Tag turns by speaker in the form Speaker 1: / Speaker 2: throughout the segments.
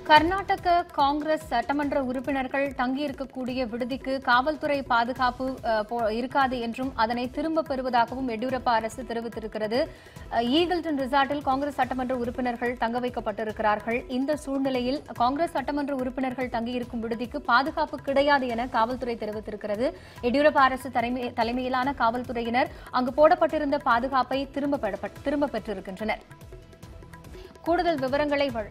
Speaker 1: கர்நாடக காங்கிரஸ் சட்டமன்ற உறுப்பினர்கள் தங்கியிருக்கக்கூடிய விடுதிக்கு காவல்துறை பாதுகாப்பு அஹ், போ- இருக்காது என்றும் அதனை திரும்பப் பெறுவதாகவும் எடியூரப்பா அரசு தெரிவித்திருக்கிறது அஹ், ஈகிள்டன் ரிசார்ட்டில் காங்கிரஸ் சட்டமன்ற உறுப்பினர்கள் தங்க வைக்கப்பட்டிருக்கிறார்கள் இந்த சூழ்நிலையில் காங்கிரஸ் சட்டமன்ற உறுப்பினர்கள் தங்கியிருக்கும் விடுதிக்கு பாதுகாப்பு கிடையாது என காவல்துறை தெரிவித்திருக்கிறது எடியூரப்பா அரசு தலைமை- தலைமையிலான காவல்துறையினர் அங்கு போடப்பட்டிருந்த பாதுகாப்பை திரும்ப பெறப்ப- திரும்ப பெற்றிருக்கின்றனர் கூடுதல் விவரங்களை வழ-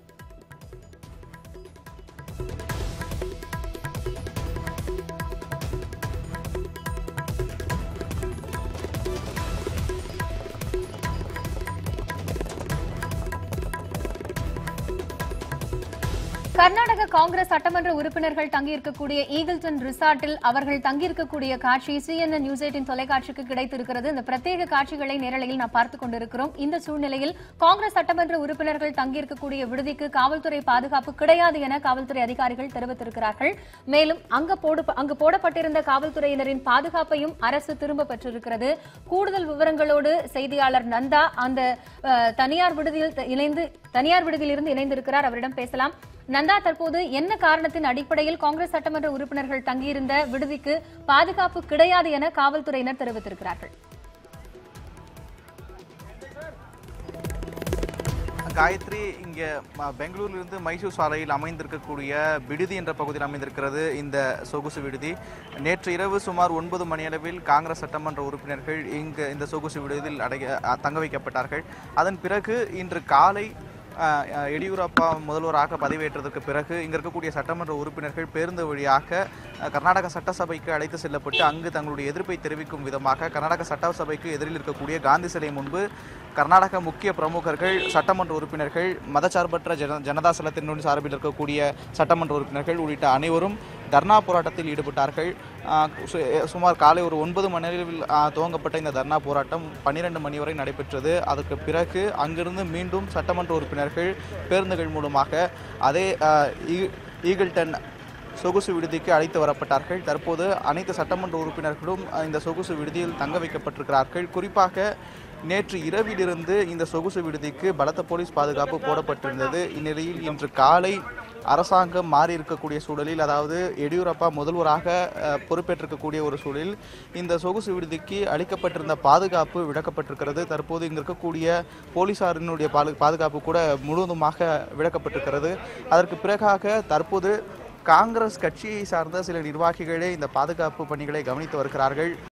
Speaker 1: கர்நாடக காங்கிரஸ் சட்டமன்ற உறுப்பினர்கள் தங்கியிருக்கக்கூடிய ஈகிள்டன் ரிசார்ட்டில் அவர்கள் தங்கியிருக்கக்கூடிய காட்சி சிஎன்என் நியூஸ் எயிட்டின் தொலைக்காட்சிக்கு கிடைத்திருக்கிறது இந்த பிரத்யேக காட்சிகளை நேரலையில் நாம் பார்த்துக் கொண்டிருக்கிறோம் இந்த சூழ்நிலையில் காங்கிரஸ் சட்டமன்ற உறுப்பினர்கள் தங்கியிருக்கக்கூடிய விடுதிக்கு காவல்துறை பாதுகாப்பு கிடையாது என காவல்துறை அதிகாரிகள் தெரிவித்திருக்கிறார்கள் மேலும் அங்க போடு அங்கு போடப்பட்டிருந்த காவல்துறையினரின் பாதுகாப்பையும் அரசு திரும்ப பெற்றிருக்கிறது கூடுதல் விவரங்களோடு செய்தியாளர் நந்தா அந்த அஹ், தனியார் விடுதியில் த- இணைந்து தனியார் விடுதியில் இருந்து இணைந்திருக்கிறார் அவரிடம் பேசலாம் நந்தா தற்போது என்ன காரணத்தின் அடிப்படையில் காங்கிரஸ் சட்டமன்ற உறுப்பினர்கள் தங்கியிருந்த விடுதிக்கு பாதுகாப்பு கிடையாது என காவல்துறையினர் தெரிவித்திருக்கிறார்கள்
Speaker 2: காயத்ரி இங்கே பெங்களூரிலிருந்து மைசூர் சாலையில் அமைந்திருக்கக்கூடிய விடுதி என்ற பகுதியில் அமைந்திருக்கிறது இந்த சொகுசு விடுதி நேற்று இரவு சுமார் ஒன்பது மணியளவில் காங்கிரஸ் சட்டமன்ற உறுப்பினர்கள் இங்கு இந்த சொகுசு விடுதியில் அடைய அ, தங்க வைக்கப்பட்டார்கள் அதன் பிறகு இன்று காலை அ, அ, எடியூரப்பா முதல்வராக பதவியேற்றதற்கு பிறகு இங்க இருக்கக்கூடிய சட்டமன்ற உறுப்பினர்கள் பேருந்து வழியாக அ, கர்நாடக சட்டசபைக்கு அழைத்து செல்லப்பட்டு அங்கு தங்களுடைய எதிர்ப்பை தெரிவிக்கும் விதமாக கர்நாடக சட்டசபைக்கு எதிரில் இருக்கக்கூடிய காந்தி சிலை முன்பு கர்நாடக முக்கிய பிரமுகர்கள் சட்டமன்ற உறுப்பினர்கள் மதச்சார்பற்ற ஜன ஜனதா சலத்தினுடைய சார்பில் இருக்கக்கூடிய சட்டமன்ற உறுப்பினர்கள் உள்ளிட்ட அனைவரும் தர்ணா போராட்டத்தில் ஈடுபட்டார்கள் ஆ, சு- சுமார் காலை ஒரு ஒன்பது மணி அளவில் ஆ, துவங்கப்பட்ட இந்த தர்ணா போராட்டம் பன்னிரண்டு மணி வரை நடைபெற்றது அதற்கு பிறகு அங்கிருந்து மீண்டும் சட்டமன்ற உறுப்பினர்கள் பேருந்துகள் மூலமாக அதே ஆ, ஈ- ஈகிள்டன் சொகுசு விடுதிக்கு அழைத்து வரப்பட்டார்கள் தற்போது அனைத்து சட்டமன்ற உறுப்பினர்களும் அஹ், இந்த சொகுசு விடுதியில் தங்க வைக்கப்பட்டிருக்கிறார்கள் குறிப்பாக நேற்று இரவிலிருந்து இந்த சொகுசு விடுதிக்கு பலத்த போலீஸ் பாதுகாப்பு போடப்பட்டிருந்தது இந்நிலையில் இன்று காலை அரசாங்கம் மாறி இருக்கக்கூடிய சூழலில் அதாவது எடியூரப்பா முதல்வராக அஹ், பொறுப்பேற்றிருக்கக்கூடிய ஒரு சூழலில் இந்த சொகுசு விடுதிக்கு அளிக்கப்பட்டிருந்த பாதுகாப்பு விலக்கப்பட்டிருக்கிறது தற்போது இங்கு இருக்கக்கூடிய போலீசாரினுடைய பாது- பாதுகாப்பு கூட முழுவதுமாக விலக்கப்பட்டிருக்கிறது அதற்கு பிறகாக தற்போது காங்கிரஸ் கட்சியை சார்ந்த சில நிர்வாகிகளே இந்த பாதுகாப்பு பணிகளை கவனித்து வருகிறார்கள்